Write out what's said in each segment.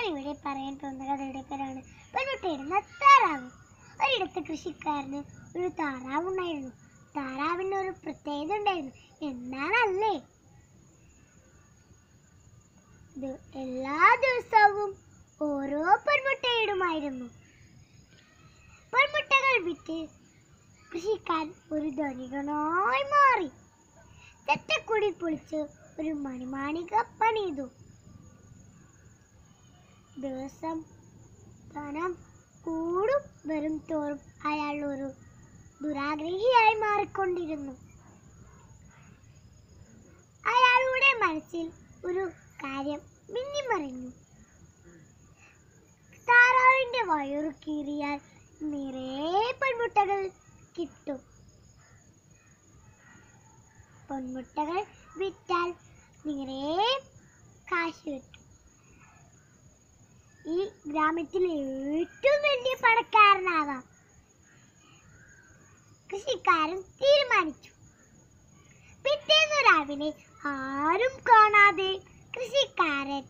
ഇവിടെ പറയാൻ പോകുന്ന കഥയുടെ പേരാണ് പെൺകുട്ടിയിടുന്ന താറാവ് ഒരിടത്ത് കൃഷിക്കാരന് ഒരു താറാവ് ഉണ്ടായിരുന്നു താറാവിന് ഒരു പ്രത്യേകത ഉണ്ടായിരുന്നു എന്താണല്ലേ ഇത് എല്ലാ ദിവസവും ഓരോ പെൺമുട്ടയിടുമായിരുന്നു പെൺമുട്ടകൾ വിറ്റ് കൃഷിക്കാരൻ ഒരു ധനികനായി മാറി തെറ്റക്കുടി പൊളിച്ച് ഒരു മണിമാണിക പണിതു ദിവസം ധനം കൂടും വരും തോറും അയാൾ ഒരു ദുരാഗ്രഹിയായി മാറിക്കൊണ്ടിരുന്നു അയാളുടെ മനസ്സിൽ ഒരു കാര്യം മിന്നിമറിഞ്ഞു താറാവിന്റെ വയറു കീറിയാൽ നിറയെ പെൺമുട്ടകൾ കിട്ടും പൊന്മുട്ടകൾ വിറ്റാൽ നിറയെ കാശ് കിട്ടും ഈ ഗ്രാമത്തിലെ ഏറ്റവും വലിയ പണക്കാരനാവാം കൃഷിക്കാരൻ തീരുമാനിച്ചു പിറ്റേന്ന് രാവിലെ ആരും കാണാതെ കൃഷിക്കാരൻ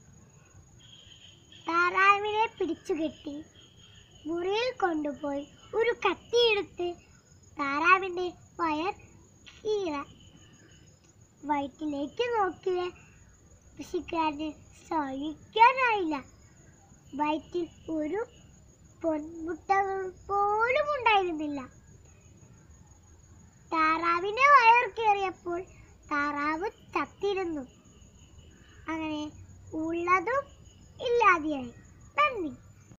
താറാവിനെ പിടിച്ചുകെട്ടി മുറിയിൽ കൊണ്ടുപോയി ഒരു കത്തിയെടുത്ത് താറാവിന്റെ വയർ കീറ വയറ്റിലേക്ക് നോക്കിയ കൃഷിക്കാരന് സഹിക്കാനായില്ല വയറ്റിൽ ഒരു പൊന്മുട്ടകൾ പോലും ഉണ്ടായിരുന്നില്ല താറാവിന്റെ വയർ കയറിയപ്പോൾ താറാവ് ചത്തിരുന്നു അങ്ങനെ ഉള്ളതും ഇല്ലാതെയായി